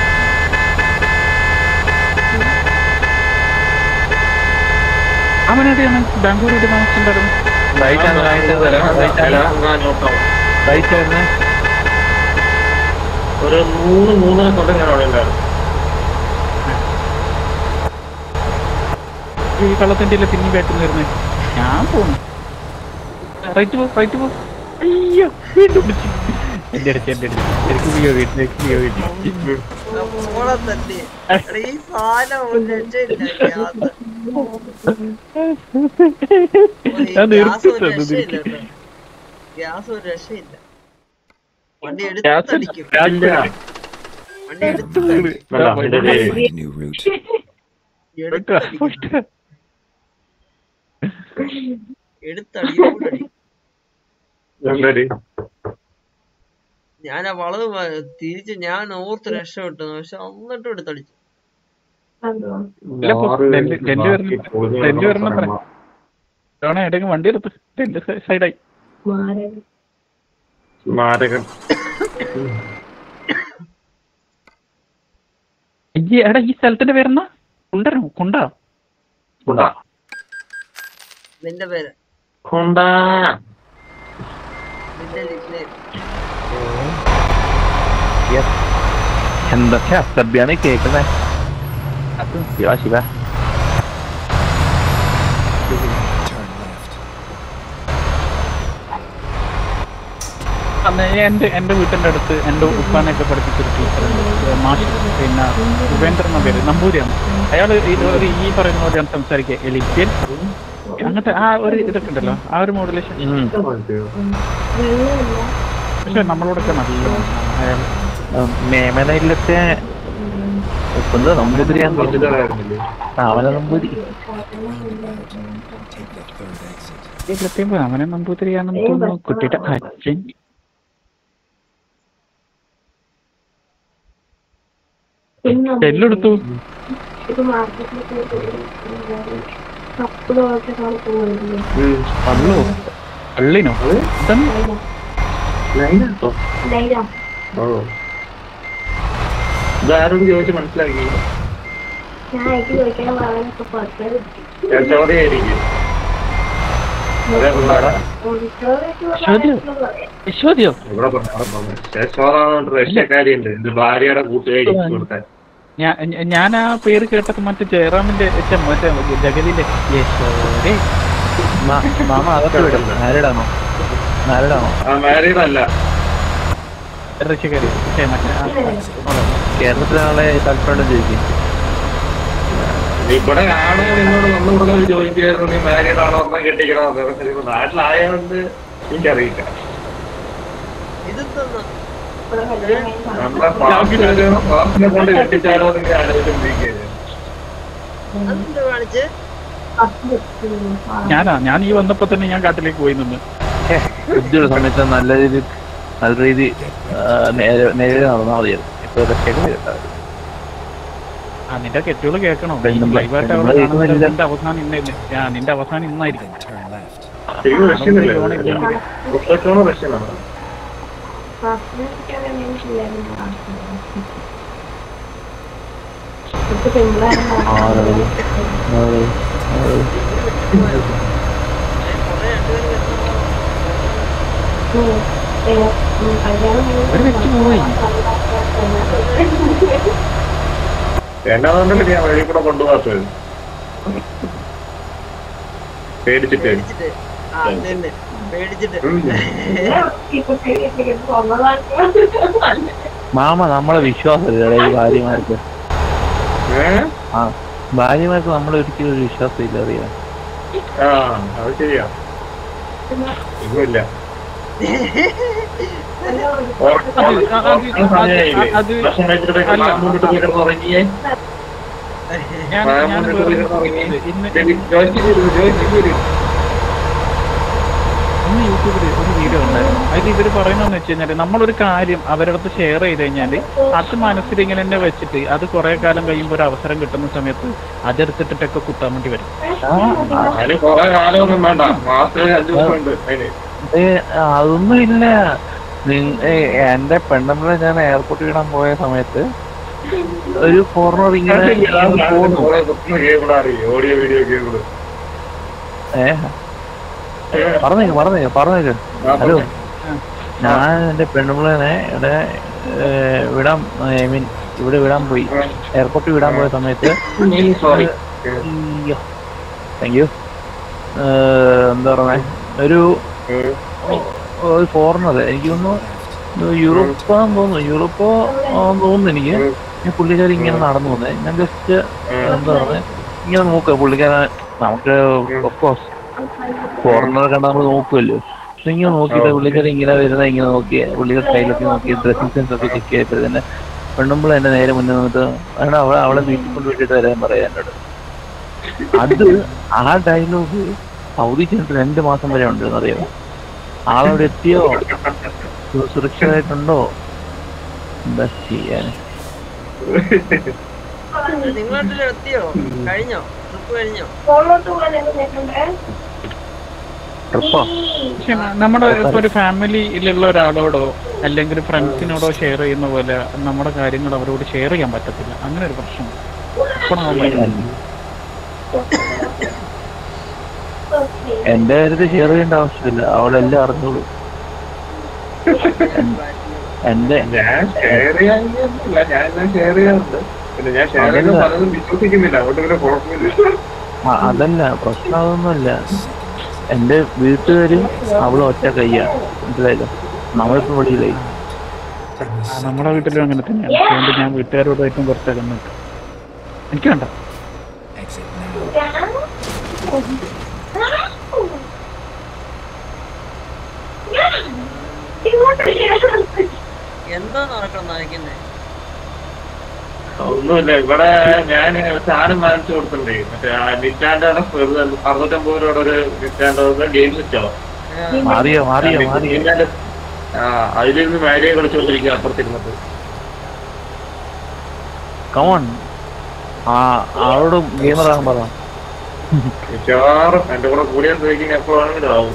അവനെവിടെയാണ് ബാംഗ്ലൂർ എവിടെ താമസിച്ചിട്ടുണ്ടായിരുന്നു റൈറ്റ് ആണ് റൈറ്റ് റൈറ്റ് ആണ് എലഹങ്ക നോക്കാം റൈറ്റ് ആയിരുന്നു ഒരു മൂന്ന് മൂന്നര കൊല്ലം ഞാൻ അവിടെ ഉണ്ടായിരുന്നു ഈ കള്ളത്തിന്റെ പിന്നെയും ബാക്കിൽ വരുന്നത് ഞാൻ പോന്നു റൈറ്റ് പോ റൈറ്റ് പോ അയ്യോ വീണ്ടും പിടിച്ചു എന്റെ അടുത്ത് എന്റെ അടുത്ത് എനിക്ക് വിയോ വീട്ടിൽ എനിക്ക് വിയോ വീട്ടിൽ മോളെ തന്നെ എടാ, ഈ സാധനം ഒരു രക്ഷയില്ല ഗ്യാസ് ഞാൻ ഗ്യാസ് ഒരു നിർത്തിട്ടത് രക്ഷയില്ല കേട്ടോ ഗ്യാസ് ഒരു രക്ഷയില്ല വണ്ടി ഗ്യാസ് എടുത്തടിക്കും ഇല്ല. വണ്ടി എടുത്തടിക്കും വേണ്ട, ഇതിന്റെ പേര്. Find a new route. എടുത്തടിക്കും എടുത്തടിക്കും കൂടടി എന്തടി? ഞാൻ ആ വളവ് മ- തിരിച്ച് ഞാൻ ഓർത്ത് രക്ഷപ്പെട്ടു പക്ഷെ എന്നിട്ടും എടുത്തടിച്ചു ഇല്ല, ഇപ്പൊ ആറ് ഡെല്ല്- ഡെല്ല് വരണം. ബാക്കി പൊളിഞ്ഞ് ഡെല്ല് കിടന്ന വരണം സ്ഥലമാ. ജോണ എവിടെയെങ്കിലും വണ്ടി എടുത്ത് എന്റെ സൈഡായി സ്മാരകം അയ്യേ എടാ ഈ സ്ഥലത്തിന്റെ പേരെന്നാ കുണ്ടനോ കുണ്ടാ കൊണ്ടാ നിന്റെ പേര് കൊണ്ടാ നിന്റെ nickname. എന്തൊക്കെ അസഭ്യാണ് കേൾക്കുന്നത് ശിവ ശിവ Turn left. അന്ന് എന്റെ എന്റെ വീട്ടിന്റെ അടുത്ത് എന്റെ ഉപ്പാനൊക്കെ പഠിപ്പിച്ചൊരു ടീച്ചറുണ്ട് മാഷ് പിന്നെ ഉപേന്ദ്രൻ എന്ന പേര് നമ്പൂരിയാണ് അയാൾ ഒരു ഈ പറയുന്ന പോലെയാണ് സംസാരിക്കുക എലിപ്യൻ അങ്ങനത്തെ ആ ഒരു ഇതൊക്കെ ഉണ്ടല്ലോ ആ ഒരു മോഡുലേഷൻ പക്ഷെ നമ്മളോടൊക്കെ നല്ല അയാൾ മേമനയിലത്തെ ഉപ്പുന്നത് നമ്പൂതിരിയാന്ന് പറഞ്ഞു അവനെ Namboothiri Take the third exit. ഈ കൃത്യം അവനെ നമ്പൂതിരിയാണെന്ന് തോന്നുന്നു കുട്ടിയുടെ അച്ഛൻ എല്ലെടുത്തു പള്ളോ പള്ളിനോ ഇതെന്താ ഇതാരോട് ചോദിച്ച് മനസ്സിലാക്കി ചോദ്യമായിരിക്കും അതെ പിള്ളേരെ യശോദയോ ഇവിടെ പറഞ്ഞു ശേഷോറാണ് റഷ്യക്കാരിയുണ്ട് എന്റെ ഭാര്യയുടെ കൂട്ടുകാരി കൊടുക്കാൻ ഞാൻ ഞാൻ ആ പേര് കേട്ടത് മറ്റേ ജയറാമിന്റെ ഛെ, മറ്റേ ജഗതിന്റെ യശോദേ മാമ അതൊക്കെ വിടും ആരിടാമോ മാരീഡാണോ ആ മാരീഡ് അല്ല റഷ്യക്കാരി പക്ഷേ മറ്റേ ആ, ആ, കേരളത്തിലെ ആളെ താല്പര്യം ചോദിക്കും ഇവിടെ ആണോ നിന്നോട് വന്നു കൊടുക്കാൻ ജോയിൻ ചെയ്യായിരുന്നു നീ മാരീഡ് ആണോ ഒന്നും കെട്ടിക്കണോ പക്ഷേ ഇപ്പൊ നാട്ടിലായതുകൊണ്ട് എനിക്കറിയില്ല ഇതെന്താ നമ്മുടെ പാസിനെ പാസിനെ കൊണ്ട് കെട്ടിച്ചാലോ എന്ന് ഞാൻ ആലോചിച്ചിരിക്കുകയാണ് അതെന്താ കാണിച്ച് ഞാനാ ഞാൻ ഈ വന്നപ്പോ തന്നെ ഞാൻ കാട്ടിലേക്ക് പോയി നിന്ന് ബുദ്ധിയുള്ള സമയത്ത് നല്ല രീതിയിൽ നല്ല രീതി നേരെ നേരെ നടന്നാൽ മതിയായിരുന്നു ഇപ്പൊ രക്ഷയൊക്കെ വരട്ടെ. ആ നിന്റെ കെട്ടുകൾ കേൾക്കണോ പെണ്ണും ലൈവായിട്ട് പെണ്ണും അവിടെ കേൾക്കുന്നില്ല. കാണുന്നത് നിന്റെ അവസാനം ഇന്ന ആ നിന്റെ അവസാനം ഇന്നായിരിക്കും Then turn left. ശരിക്കും റഷ്യനല്ലേ പ്രൊഫഷണൽ റഷ്യനാണ് ആറ്, ആറ്, ആറ്. കൊറേ രണ്ടുപേരും ഒരു വ്യക്തി പോയി എന്നാന്നുണ്ടല്ലോ ഞാൻ വഴി കൂടെ കൊണ്ടുപോകാത്തത് പേടിച്ചിട്ട് പേടിച്ചിട്ട് ആ അതന്നെ പേടിച്ചിട്ട് ഉം. മാമ നമ്മളെ വിശ്വാസമില്ല ഈ ഭാര്യമാർക്ക് ഏഹ് ആ ഭാര്യമാർക്ക് നമ്മളെ ഒരിക്കലും ഒരു വിശ്വാസമില്ല അറിയാം ആ അത് ശരിയാ ഇല്ല അത് ഭക്ഷണം കഴിച്ചിട്ട് അല്ല. മാമൂന്നിട്ട് പോയി കിടന്ന് ഉറങ്ങിയേ ഞാൻ ഞാൻ മാമൂന്നിട്ട് പോയി വേറെ കിടന്ന് ഉറങ്ങിയേ ഇന്ന് ജോയിൻ ചെയ്തു ജോയിൻ ചെയ്തു ഇന്ന് യൂട്യൂബിൽ ഒരു വീഡിയോ ഉണ്ടായിരുന്നു അതിൽ ഇവർ പറയുന്നതെന്ന് വെച്ച് കഴിഞ്ഞാൽ നമ്മളൊരു കാര്യം അവരുടെ അടുത്ത് ഷെയർ ചെയ്ത് കഴിഞ്ഞാൽ അത് മനസ്സിൽ ഇങ്ങനെ തന്നെ വെച്ചിട്ട് അത് കുറെ കാലം കഴിയുമ്പോൾ ഒരു അവസരം കിട്ടുന്ന സമയത്ത് അതെടുത്തിട്ടൊക്കെ കുത്താൻ വേണ്ടി വരും അതിന് കൊറേ കാലമൊന്നും വേണ്ട മാസത്തിൽ അഞ്ചു ദിവസം ഉണ്ട് അതിന് ഏ അതൊന്നും ഇല്ല നിങ്ങ- ഏ, എന്റെ പെണ്ണുമ്പിളെ ഞാൻ എയർപോർട്ടിൽ വിടാൻ പോയ സമയത്ത് ഒരു ഫോറിനർ ഇങ്ങനെ ഇങ്ങനെ പോന്നു കേബിൾ അറിയും ഓഡിയോ വീഡിയോ കേബിള് ഏ പറഞ്ഞേക്ക് പറഞ്ഞേക്ക് പറഞ്ഞേക്ക് ഹലോ ഞാൻ എന്റെ പെണ്ണുമ്പിളനെ ഇവിടെ ഏ, വിടാൻ ഐ മീൻ ഇവിടെ വിടാൻ പോയി എയർപോർട്ടിൽ വിടാൻ പോയ സമയത്ത് സോറി അയ്യോ താങ്ക് യു എന്താ പറഞ്ഞേ ഒരു ഒരു ഫോറിനർ എനിക്ക് തോന്നുന്നു യൂറോപ്പാന്ന് തോന്നുന്നു യൂറോപ്പോ ആണെന്ന് തോന്നുന്നു എനിക്ക് ഈ പുള്ളിക്കാരി ഇങ്ങനെ നടന്നു വന്നേ ഞാൻ ജസ്റ്റ് എന്താ പറയുക ഇങ്ങനെ നോക്കുക പുള്ളിക്കാരൻ നമുക്ക് ഓഫ്കോഴ്സ് ഫോറിനർ കണ്ട നമ്മൾ നോക്കുമല്ലോ പക്ഷെ ഇങ്ങനെ നോക്കിയിട്ട് പുള്ളിക്കാരി ഇങ്ങനെ വരുന്ന ഇങ്ങനെ നോക്കി പുള്ളിയുടെ സ്റ്റൈലൊക്കെ നോക്കി ഡ്രസ്സിംഗ് സെൻസ് ഒക്കെ ചെക്ക് ചെയ്തപ്പോൾ തന്നെ പെണ്ണുമ്പോൾ എന്റെ നേരെ മുന്നേ നിന്നിട്ട് അവിടെ അവളെ അവളെ വീട്ടിൽ കൊണ്ട് വിട്ടിട്ട് വരാൻ പറയാം എന്നോട് അത് ആ ഡയലോഗ് സൗദി ചെന്നിട്ട് രണ്ട് മാസം വരെ ഉണ്ടെന്ന് അറിയാമോ ആളവിടെ എത്തിയോ സു- സുരക്ഷിതമായിട്ടുണ്ടോ എന്താ ചെയ്യാൻ നിങ്ങളാട്ടിൽ എത്തിയോ കഴിഞ്ഞോ ട്രിപ്പ് കഴിഞ്ഞോ ട്രിപ്പോ പക്ഷെ നമ്മുടെ ഇപ്പൊ ഒരു ഫാമിലിയിലുള്ള ഒരാളോടോ അല്ലെങ്കിൽ ഫ്രണ്ട്സിനോടോ ഷെയർ ചെയ്യുന്ന പോലെ നമ്മുടെ കാര്യങ്ങൾ അവരോട് ഷെയർ ചെയ്യാൻ പറ്റത്തില്ല അങ്ങനെ ഒരു പ്രശ്നം ഇപ്പോഴാണ് വരുന്നത്. എന്റെ കാര്യത്തിൽ ഷെയർ ചെയ്യേണ്ട ആവശ്യമില്ല അവളെല്ലാം അറിഞ്ഞോളൂ എന്റെ ഞാൻ ഷെയർ ചെയ്യാനില്ല ഞാൻ എല്ലാം ഷെയർ ചെയ്യാറുണ്ട് പിന്നെ ഞാൻ ഷെയർ ചെയ്യുന്ന അതല്ല. പലതും വിശ്വസിക്കുന്നില്ല അതുകൊണ്ട് പിന്നെ കുഴപ്പമില്ല ആ, അതല്ല പ്രശ്നം അതൊന്നുമല്ല എന്റെ വീട്ടുകാരും അവളും ഒറ്റ കയ്യാണ് മനസ്സിലായല്ലോ നമ്മളിപ്പോ വെളിയിലായി ആ, നമ്മുടെ വീട്ടിലും അങ്ങനെ തന്നെയാണ് അതുകൊണ്ട് ഞാൻ വീട്ടുകാരോടായിട്ടും കുറച്ച് അകന്നിട്ട് എനിക്ക് വേണ്ട Exit now. എന്താ നടക്കണം നനയ്ക്കുന്നേ ഒന്നുമില്ല ഇവിടെ ഞാൻ സാധനം വാങ്ങിച്ചു കൊടുത്തിട്ടുണ്ട് മറ്റേ നിറ്റാൻഡാണ് അറുന്നൂറ്റമ്പത് രൂപയുടെ ഒരു നിറ്റാൻഡ് ഗെയിം സിസ്റ്റോ മാറിയോ മാറിയോ മാറിയോ ആ അതിലിരുന്ന് മാരിയെ കളിച്ചുകൊണ്ടിരിക്കുക അപ്പുറത്തിരുന്നിട്ട് കമോൺ ആ ആളോട് ഗെയിമറാകാൻ പറ മിക്കവാറും എന്റെ കൂടെ കൂടിയാൽ ചോദിക്കുന്ന എപ്പോഴാണെങ്കിലും ആവും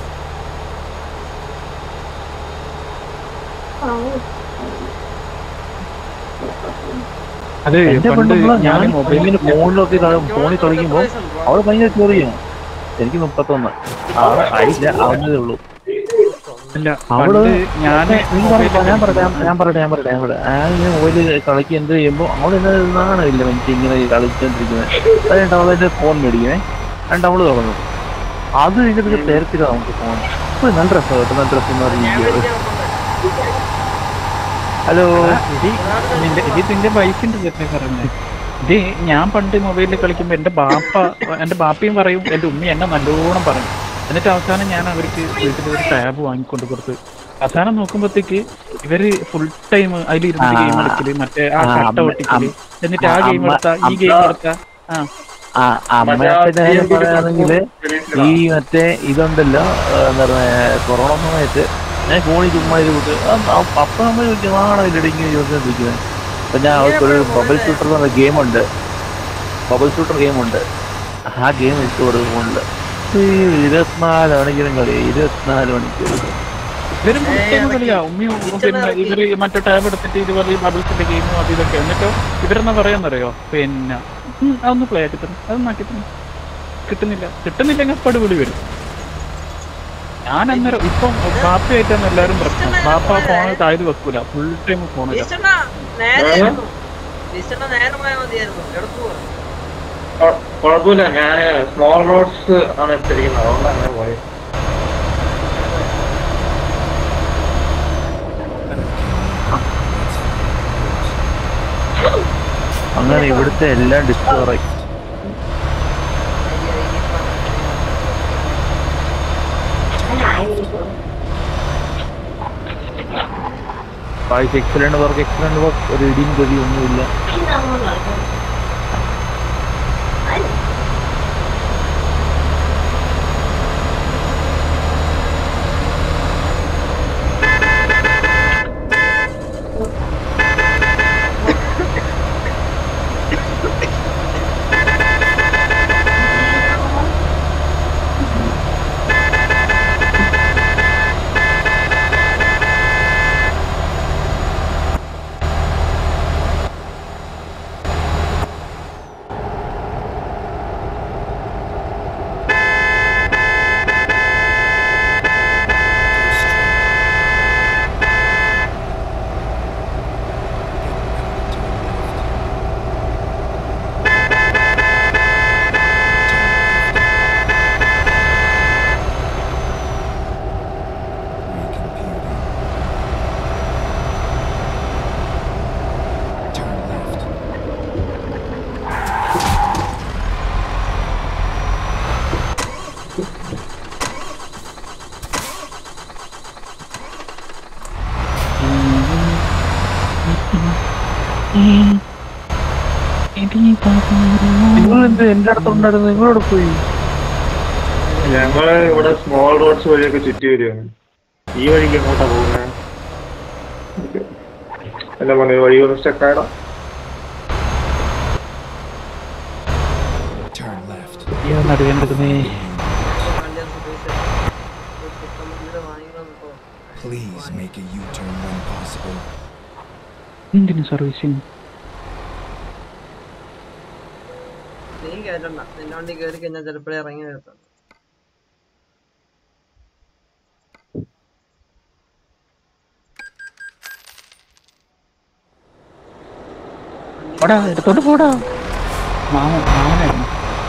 അത് എന്റെ പണ്ട് പെണ്ണുമ്പിള്ള ഞാൻ ഞാൻ മൊബൈലിൽ മൊബൈലിൽ ഫോണിലൊക്കെ കളി- ഫോണിൽ കളിക്കുമ്പോ അവള് ഭയങ്കര ചെറിയാണ് എനിക്ക് മുപ്പത്തൊന്ന് അവള് ആയില്ല ആവുന്നതേ ഉള്ളൂ ഇല്ല അവള് പണ്ട് ഞാൻ നീ പറ- ഞാൻ പറയട്ടെ ഞാൻ- ഞാൻ പറയട്ടെ ഞാൻ പറയട്ടെ ഞാൻ പറയട്ടെ ആ ഇങ്ങനെ മൊബൈലിൽ കളിക്കുക എന്ത് ചെയ്യുമ്പോൾ അവൾ എന്നാണ് ഇല്ല എനിക്ക് ഇങ്ങനെ കളിച്ചോണ്ടിരിക്കുന്നത് അതുകൊണ്ട് അവളെന്റെ ഫോൺ മേടിക്കണേ എന്നിട്ട് അവള് തുടങ്ങും അത് കഴിഞ്ഞിട്ട് തിരക്കില്ല നമുക്ക് ഫോൺ അപ്പൊ നല്ല രസം കേട്ടോ നല്ല രസം എന്ന് ഞാൻ പറഞ്ഞു വിളിക്കാൻ പോകുന്നത്. ഹലോ ഇത് നിന്റെ ഇത് നിന്റെ വൈഫിന്റെ തന്നെ പറഞ്ഞേ ഇത് ഞാൻ പണ്ട് മൊബൈലിൽ കളിക്കുമ്പോൾ എൻ്റെ ബാപ്പ എൻ്റെ ബാപ്പയും പറയും എൻ്റെ ഉമ്മി എന്നെ നല്ലോണം പറയും എന്നിട്ട് അവസാനം ഞാൻ അവർക്ക് വീട്ടിൽ ഒരു ടാബ് വാങ്ങിക്കൊണ്ട് കൊടുത്ത് അവസാനം നോക്കുമ്പോഴത്തേക്ക് ഇവര് ഫുൾ ടൈം അതിൽ ഇരുന്നിട്ട് ഗെയിം കളിക്കല് മറ്റേ ആ ആ, കട്ട അമ്മ- ഒട്ടിക്കല് എന്നിട്ട് ആ അമ്മ- ഗെയിം എടുത്ത ഈ അമ്മ- ഗെയിം എടുത്ത ആ ആ അമ്മയുടെ കാര്യം പറയുകയാണെങ്കിൽ ഈ മറ്റേ ഇതുണ്ടല്ലോ ആ, എന്താ പറയാ കൊറോണ സമയത്ത് ഞാൻ ഫോണിൽ ചുമ്മാ ഇത് വിട്ട് അപ്പ അമ്മ ചോദിക്കും ആണോ ഇല്ലടിങ്ങനെ ചോദിച്ചോണ്ടിരിക്കുന്നത് അപ്പൊ ഞാൻ അവർക്കൊരു ബബിൾ ഷൂട്ടർ എന്ന് പറഞ്ഞ ഗെയിമുണ്ട് ബബിൾ ഷൂട്ടർ ഗെയിമുണ്ട് ആ ഗെയിം ഇട്ട് കൊടുക്കും ഫോണില് ഇരുപത്തിനാല് മണിക്കൂറും കളി ഇരുപത്തിനാല് മണിക്കൂർ ഇവരും ഫുൾ ടൈം കളിയാ ഉമ്മി പിന്നെ ഇവര് മറ്റേ ടാബ് എടുത്തിട്ട് ഇതുപോലെ ഈ ബബിൾസിന്റെ ഗെയിമും അത് ഇതൊക്കെ എന്നിട്ടോ ഇവരെന്നാ പറയാന്നറിയോ പിന്നെ ഉം, അതൊന്ന് പ്ലേ ആക്കി തരും അതൊന്നും ആക്കി തരും കിട്ടുന്നില്ല കിട്ടുന്നില്ലെങ്കിൽ പടി വിളി വരും ഞാൻ അന്നേരം ഇപ്പം ബാപ്പയായിട്ടാണ് എല്ലാവരും പ്രശ്നം ബാപ്പ ഫോൺ താഴ്ന്നു വെക്കൂല ഫുൾ ടൈം ഫോണില്ല ഈശ്വരനാ, നേരെയായിരുന്നു. ഈശ്വരനാ നേരെ പോയാൽ മതിയായിരുന്നു എടുത്തു കൊ- കുഴപ്പമില്ല ഞാൻ സ്മോൾ റോഡ്സ് ആണ് എടുത്തിരിക്കുന്നത് അതുകൊണ്ട് അങ്ങനെ പോയി അങ്ങനെ ഇവിടുത്തെ എല്ലാം ഡിസ്കവർ ആയി വായിച്ച് excellent work excellent work reading ഗതി ഒന്നുമില്ല Recomputing. Turn left. നിങ്ങൾ എന്ത് എന്റെ അടുത്തുണ്ടായിരുന്നു നിങ്ങളോട് പോയി ഞങ്ങള് ഇവിടെ സ്മോൾ റോഡ്സ് വഴിയൊക്കെ ചുറ്റി വരികയാണ് ഈ വഴിക്ക് എങ്ങോട്ടാ പോകുന്നത് എന്റെ മോനെ വഴി ഒന്ന് സ്റ്റക്കായടാ Turn left. നടുവേണ്ടത് Please make a U-turn when possible. എന്തിനു സർവീസിങ് നീ കേട്ടണ്ട നിന്റെ വണ്ടി കയറി കഴിഞ്ഞാൽ ചിലപ്പോഴേ ഇറങ്ങി വരത്തുള്ളൂ പോടാ എടുത്തോണ്ട് പോടാ മാമ മാമനായിരുന്നു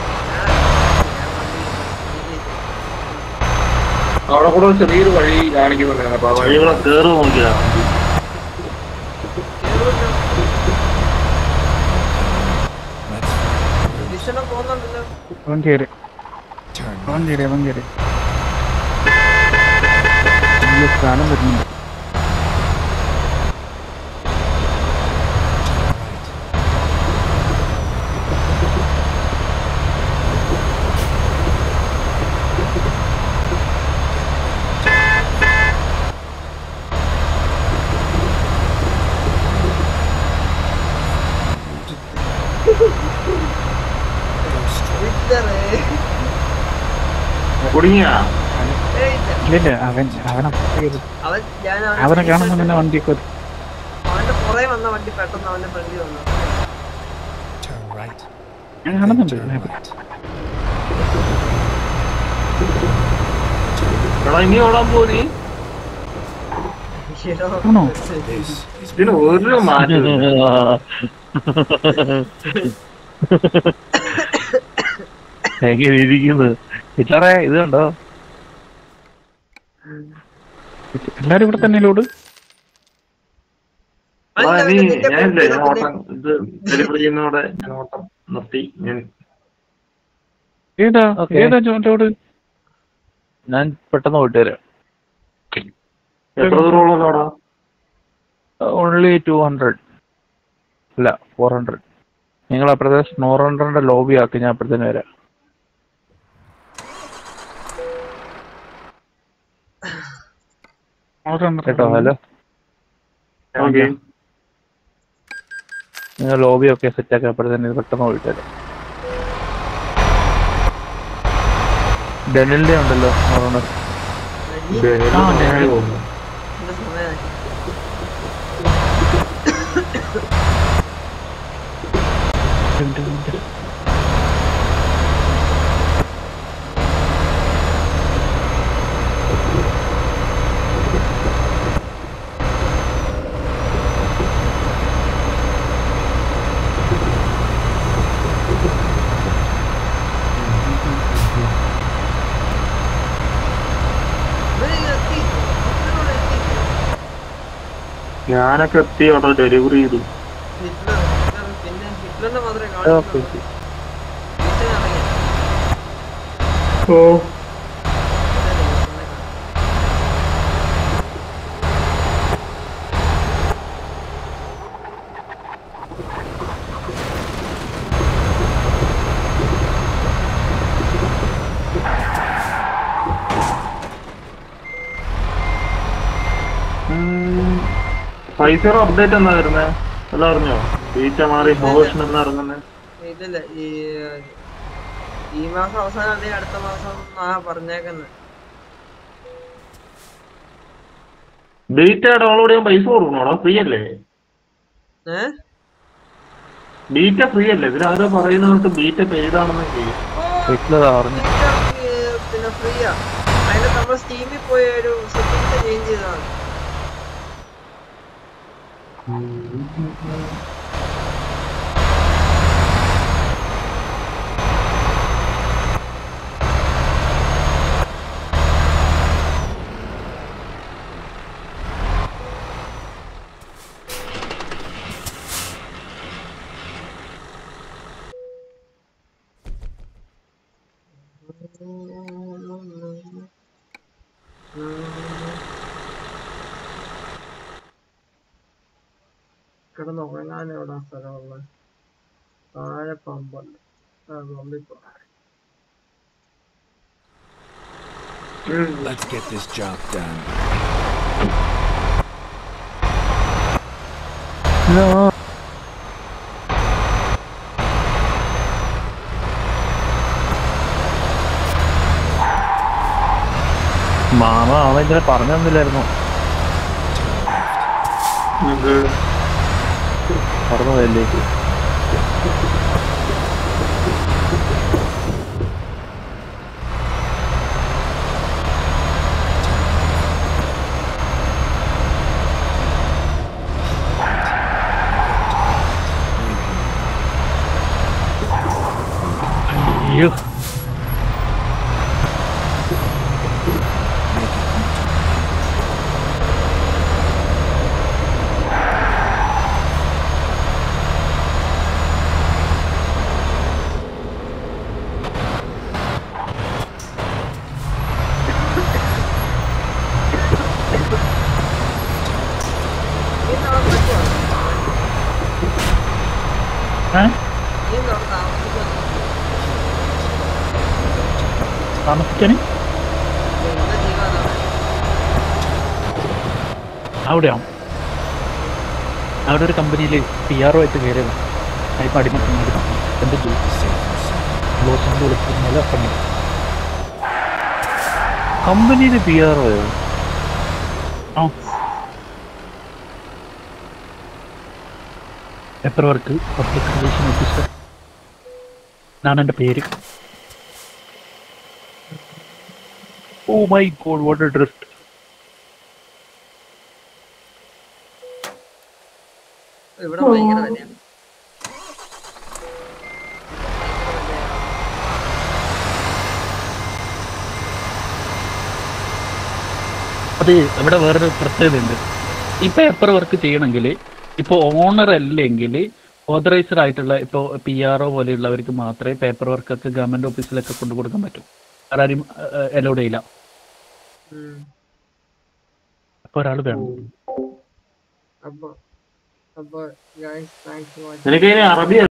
അവിടെ കൂടെ ഒരു ചെറിയൊരു വഴി കാണിക്കുന്നുണ്ടായിരുന്നു അപ്പൊ ആ വഴികളെ കയറി നോക്കിയതാണ് Let's ദിശണ പോകുന്നുണ്ടല്ലോ അവൻ കയറി turn അവൻ left. കയറി അവൻ കയറി വലിയ സ്ഥലം വരുന്നുണ്ട് Right. Go straight. ഇതറേ. കുടുങ്ങിയാ ഏയ് ഇല്ല. ഇല്ലില്ല അവൻ അവനെ കയറി അവൻ ഞാൻ അവനെ കാണുമ്പോൾ തന്നെ വണ്ടിയൊക്കെ ഒരു- അവന്റെ പുറകെ വന്ന വണ്ടി പെട്ടെന്ന് അവന്റെ ഫ്രണ്ടിൽ വന്നു Turn right. ഞാൻ Then കാണുന്നുണ്ട് turn right. എടാ ഇനി ഓടാൻ പോ നീ ഈശ്വരാ. ആണോ? This is ഇതിന് ഒരു മാറ്റം എങ്ങനെ ഇരിക്കുന്നത് ഇച്ചാറേ ഇത് കണ്ടോ എല്ലാരും ഇവിടെ തന്നെ ലോഡ് ആ, അല്ല, നീ നിന്റെ ഞാനില്ലേ ഞാൻ പിന്നെ- ഓട്ടം ഇത് ഡെലിവറി ചെയ്യുന്നതോടെ ഞാൻ ഓട്ടം നിർത്തി ഞാൻ ഏതാ Okay. ഏതാ ലോഡ് ഞാൻ പെട്ടെന്ന് പോയിട്ട് വരാം എത്ര ദൂരമുള്ള ലോഡാ ഓൺലി ടു ഹൺഡ്രഡ് അല്ല ഫോർ ഹൺഡ്രഡ് നിങ്ങൾ അപ്പുറത്തെ സ്നോ റണ്ടറിന്റെ ലോബി ആക്കി ഞാൻ അപ്പുറത്തേന് വരാം കേട്ടോ ഹലോ ഓക്കെ നിങ്ങൾ ലോബി ഒക്കെ സെറ്റ് ആക്കി അപ്പുറത്തേന് പെട്ടെന്ന് പോയിട്ട് വരാം ഡെനിലിന്റെ ഉണ്ടല്ലോ സ്നോ റണ്ടർ നീ ആ, ഞാൻ- പോകുന്നു എന്റെ സമയമായി. ഇവര് എത്തി. ഇവരോട് എത്തി. ഞാനൊക്കെ എത്തി അവിടെ ഡെലിവറി ചെയ്തു ഹിറ്റ്ലർ, ഹിറ്റ്ലർ, പിന്നെ ഹിറ്റ്ലറിനെ മാത്രമേ ഓക്കെ കാണിക്കുന്നുള്ളൂ. ഈസ്റ്റേൺ ഇറങ്ങി. ഓ ഇതല്ലേ ഈസ്റ്റേണിനെ കാണും. ഫൈസർ അപ്ഡേറ്റ് എന്നാ വരുന്നേ എല്ലാം അറിഞ്ഞോ ബീറ്റ മാറി മോഷൻ എന്നാ ഇറങ്ങുന്നേ ഇതില്ല ഈ ഈ മാസം അവസാനം അല്ലെങ്കിൽ അടുത്ത മാസം ആ പറഞ്ഞേക്കുന്നത് ബീറ്റ ഡൗൺലോഡ് ചെയ്യാൻ പൈസ കൊടുക്കണോടാ ഫ്രീ അല്ലേ ഏഹ് ബീറ്റ ഫ്രീ അല്ലേ ഇവരാരോ പറയുന്നത് ബീറ്റ പെയ്ഡ് ആണെന്നൊക്കെ ഹിറ്റ്ലർ അറിഞ്ഞു പിന്നെ ഫ്രീയാ അതിന് നമ്മൾ സ്റ്റീമിൽ പോയി ഒരു സെറ്റിംഗ്സ് ചേഞ്ച് ചെയ്തതാണ് കിടന്നുറങ്ങാൻ എവിടെ സ്ഥലമുള്ളത് താഴെ പമ്പുണ്ട് ആ പമ്പിപ്പോ Let's get this job done. മാമ അവൻ ഇന്നലെ പറഞ്ഞു തന്നില്ലായിരുന്നു പറഞ്ഞു പോയല്ലേക്ക് അയ്യോ ഈ നാളെ പറ്റുമോ ഏഹ് ഈ നാളെ താമസിക്കുമോ താമസിക്കാന് എന്താ ചെയ്യാനാണ് അവിടെയാവും അവിടെ ഒരു കമ്പനിയിൽ പി ആർ ഒ ആയിട്ട് കയറിയത് അതിപ്പോൾ അടിമ അടിമ എന്ത് ചെയ്യും ലോസ് കൊണ്ട് വിളിക്കുന്നതിൽ പണി കമ്പനിയിൽ പി ആർ ആ എത്ര വർക്ക് പബ്ലിക് റിലേഷൻ ഓഫീസർ എന്നാണ് എൻ്റെ പേര് oh my god what a drift ഇവിടെ ഭയങ്കര വിലയാണ് അത് ഇവിടെ വേറൊരു പ്രത്യേകതയുണ്ട് ഈ പേപ്പർ വർക്ക് ചെയ്യണമെങ്കിൽ ഇപ്പോൾ ഓണർ അല്ലെങ്കിൽ ഓതറൈസ്ഡ് ആയിട്ടുള്ള ഇപ്പോൾ പി ആർ ഒ പോലെയുള്ളവർക്ക് മാത്രമേ പേപ്പർ വർക്കൊക്കെ ഗവൺമെന്റ് ഓഫീസിലൊക്കെ കൊണ്ടു കൊടുക്കാൻ പറ്റൂ വേറെ ആരും അലൗഡ് ചെയ്യില്ല ഉം. അപ്പോൾ ഒരാൾ വേണം അപ്പൊ അപ്പൊ ഗൈസ് താങ്ക്സ് ഫോർ വാച്ചിങ് നിനക്ക് ഇനി അറബി